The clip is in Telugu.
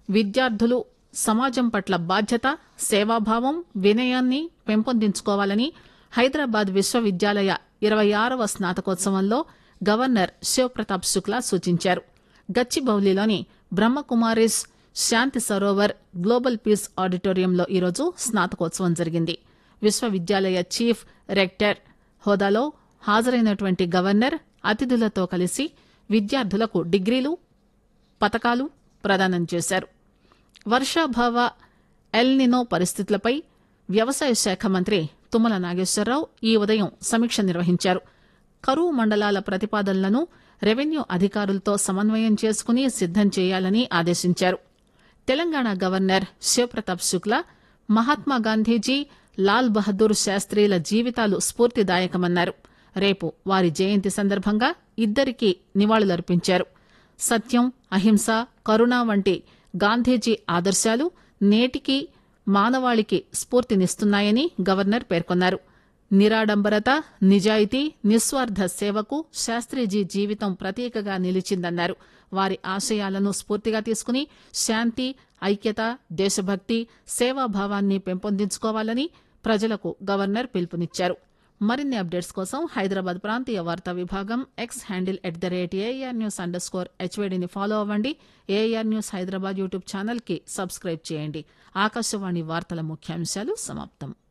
విద్యార్థులు సమాజం పట్ల బాధ్యత సేవాభావం వినయాన్ని పెంపొందించుకోవాలని హైదరాబాద్ విశ్వవిద్యాలయ ఇరవై ఆరవ స్నాతకోత్సవంలో గవర్నర్ శివప్రతాప్ శుక్లా సూచించారు గచ్చిబౌలిలోని బ్రహ్మకుమారిస్ శాంతి సరోవర్ గ్లోబల్ పీస్ ఆడిటోరియంలో ఈరోజు స్నాతకోత్సవం జరిగింది విశ్వవిద్యాలయ చీఫ్ రెక్టర్ హోదాలో హాజరైనటువంటి గవర్నర్ అతిథులతో కలిసి విద్యార్థులకు డిగ్రీలు పతకాలు ప్రదానం చేశారు వర్షాభావ ఎల్నినో పరిస్థితులపై వ్యవసాయ శాఖ మంత్రి తుమ్మల నాగేశ్వరరావు ఈ ఉదయం సమీక్ష నిర్వహించారు కరువు మండలాల ప్రతిపాదనలను రెవెన్యూ అధికారులతో సమన్వయం చేసుకుని సిద్దం చేయాలని ఆదేశించారు తెలంగాణ గవర్నర్ శివప్రతాప్ శుక్లా మహాత్మా గాంధీజీ లాల్ బహదూర్ శాస్త్రీల జీవితాలు స్ఫూర్తిదాయకమన్నారు రేపు వారి జయంతి సందర్భంగా ఇద్దరికీ నివాళులర్పించారు సత్యం అహింస కరుణ వంటి గాంధీజీ ఆదర్శాలు నేటికి మానవాళికి స్ఫూర్తినిస్తున్నాయని గవర్నర్ పేర్కొన్నారు నిరాడంబరత నిజాయితీ నిస్వార్థ సేవకు శాస్త్రీజీ జీవితం ప్రతీకగా నిలిచిందన్నారు వారి ఆశయాలను స్ఫూర్తిగా తీసుకుని శాంతి ఐక్యత దేశభక్తి సేవాభావాన్ని పెంపొందించుకోవాలని ప్రజలకు గవర్నర్ పిలుపునిచ్చారు మరిన్ని అప్డేట్స్ కోసం హైదరాబాద్ ప్రాంతీయ వార్తా విభాగం X handle at the rate AIR news underscore హెచ్వేడిని ఫాలో అవ్వండి AIR news Hyderabad YouTube channel కి సబ్స్క్రైబ్ చేయండి ఆకాశవాణి వార్తల ముఖ్యాంశాలు సమాప్తం